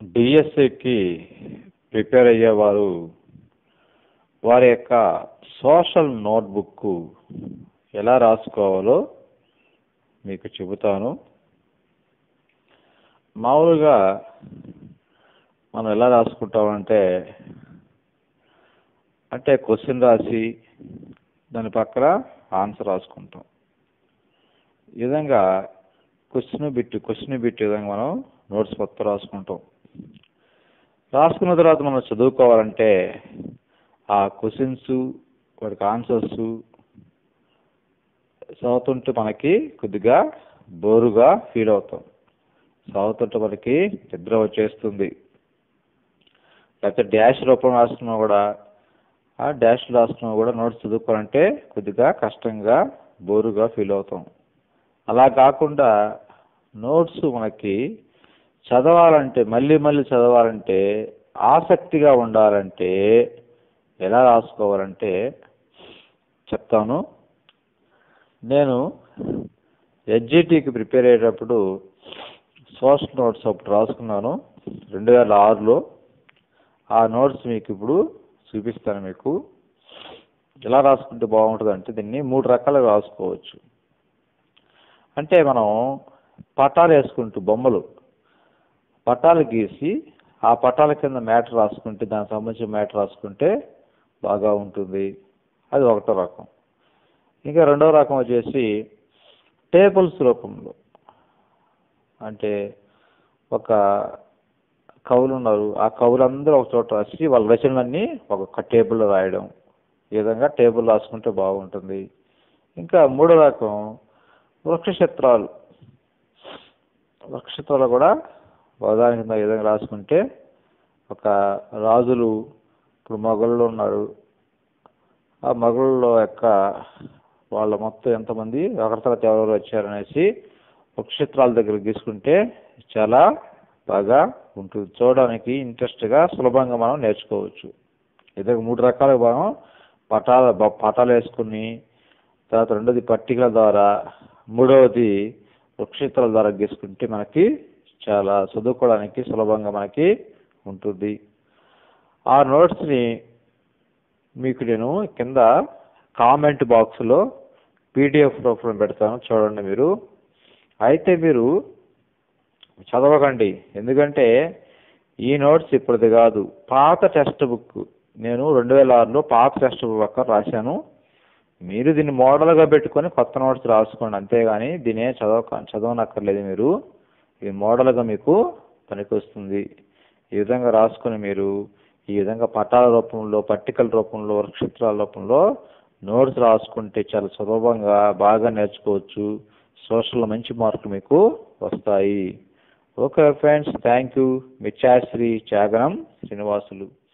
డిఎస్సికి ప్రిపేర్ అయ్యేవారు వారి యొక్క సోషల్ నోట్బుక్ ఎలా రాసుకోవాలో మీకు చెబుతాను మామూలుగా మనం ఎలా రాసుకుంటామంటే అంటే క్వశ్చన్ రాసి దాని పక్కన ఆన్సర్ రాసుకుంటాం ఈ విధంగా క్వశ్చన్ బిట్ క్వశ్చన్ బిట్ విధంగా మనం నోట్స్ మొత్తం రాసుకుంటాం రాసుకున్న తర్వాత మనం చదువుకోవాలంటే ఆ క్వశ్చన్స్ వాటికి ఆన్సర్స్ చదువుతుంటే మనకి కొద్దిగా బోరుగా ఫీల్ అవుతాం చదువుతుంటే మనకి నిద్ర వచ్చేస్తుంది లేకపోతే డాష్ రూపం రాసుకున్నా కూడా ఆ డాష్ రాసుకున్నా కూడా నోట్స్ చదువుకోవాలంటే కొద్దిగా కష్టంగా బోరుగా ఫీల్ అవుతాం అలా కాకుండా నోట్స్ మనకి చదవాలంటే మళ్ళీ మళ్ళీ చదవాలంటే ఆసక్తిగా ఉండాలంటే ఎలా రాసుకోవాలంటే చెప్తాను నేను ఎస్జిటికి ప్రిపేర్ అయ్యేటప్పుడు సోషల్ నోట్స్ అప్పుడు రాసుకున్నాను రెండు వేల ఆరులో ఆ నోట్స్ మీకు ఇప్పుడు చూపిస్తాను మీకు ఎలా రాసుకుంటే బాగుంటుంది అంటే దీన్ని మూడు రకాలుగా రాసుకోవచ్చు అంటే మనం పటాలు వేసుకుంటూ బొమ్మలు పటాలు గీసి ఆ పటాల కింద మ్యాటర్ రాసుకుంటే దానికి సంబంధించిన మ్యాటర్ రాసుకుంటే బాగా ఉంటుంది అది ఒకటో రకం ఇంకా రెండో రకం వచ్చేసి టేబుల్స్ రూపంలో అంటే ఒక కవులు ఉన్నారు ఆ కవులందరూ ఒక చోట రాసి వాళ్ళ రచనలన్నీ ఒక టేబుల్లో రాయడం ఈ విధంగా టేబుల్ రాసుకుంటే బాగుంటుంది ఇంకా మూడో రకం వృక్షచిత్రాలు వృక్షచిత్రాలు కూడా ఒకదాని కింద ఈ విధంగా రాసుకుంటే ఒక రాజులు ఇప్పుడు మొఘళ్ళు ఉన్నారు ఆ మొఘళ్ళలో యొక్క వాళ్ళ మొత్తం ఎంతమంది ఒకరి తర్వాత ఎవరెవరు వచ్చారనేసి వృక్షచిత్రాల దగ్గర గీసుకుంటే చాలా బాగా ఉంటుంది చూడడానికి ఇంట్రెస్ట్గా సులభంగా మనం నేర్చుకోవచ్చు ఇదే మూడు రకాలుగా మనం పటాల పటాలు వేసుకుని తర్వాత రెండోది పట్టికల ద్వారా మూడవది వృక్షచిత్రాల ద్వారా గీసుకుంటే మనకి చాలా చదువుకోవడానికి సులభంగా మనకి ఉంటుంది ఆ నోట్స్ని మీకు నేను కింద కామెంట్ బాక్స్లో పీడిఎఫ్ రూపంలో పెడతాను చూడండి మీరు అయితే మీరు చదవకండి ఎందుకంటే ఈ నోట్స్ ఇప్పుడుది కాదు పాత టెక్స్ట్ బుక్ నేను రెండు వేల ఆరులో పాత టెక్స్ట్ బుక్ పక్కన రాశాను మీరు దీన్ని మోడల్గా పెట్టుకొని కొత్త నోట్స్ రాసుకోండి అంతేగాని దీనే చదవ చదవనక్కర్లేదు మీరు ఇది మోడల్గా మీకు పనికొస్తుంది ఈ విధంగా రాసుకొని మీరు ఈ విధంగా పటాల రూపంలో పట్టికల రూపంలో వృక్షచిత్రాల రూపంలో నోట్స్ రాసుకుంటే చాలా సులభంగా బాగా నేర్చుకోవచ్చు సోషల్లో మంచి మార్కులు మీకు వస్తాయి ఓకే ఫ్రెండ్స్ థ్యాంక్ యూ మిచ్చాశ్రీ చాగరం శ్రీనివాసులు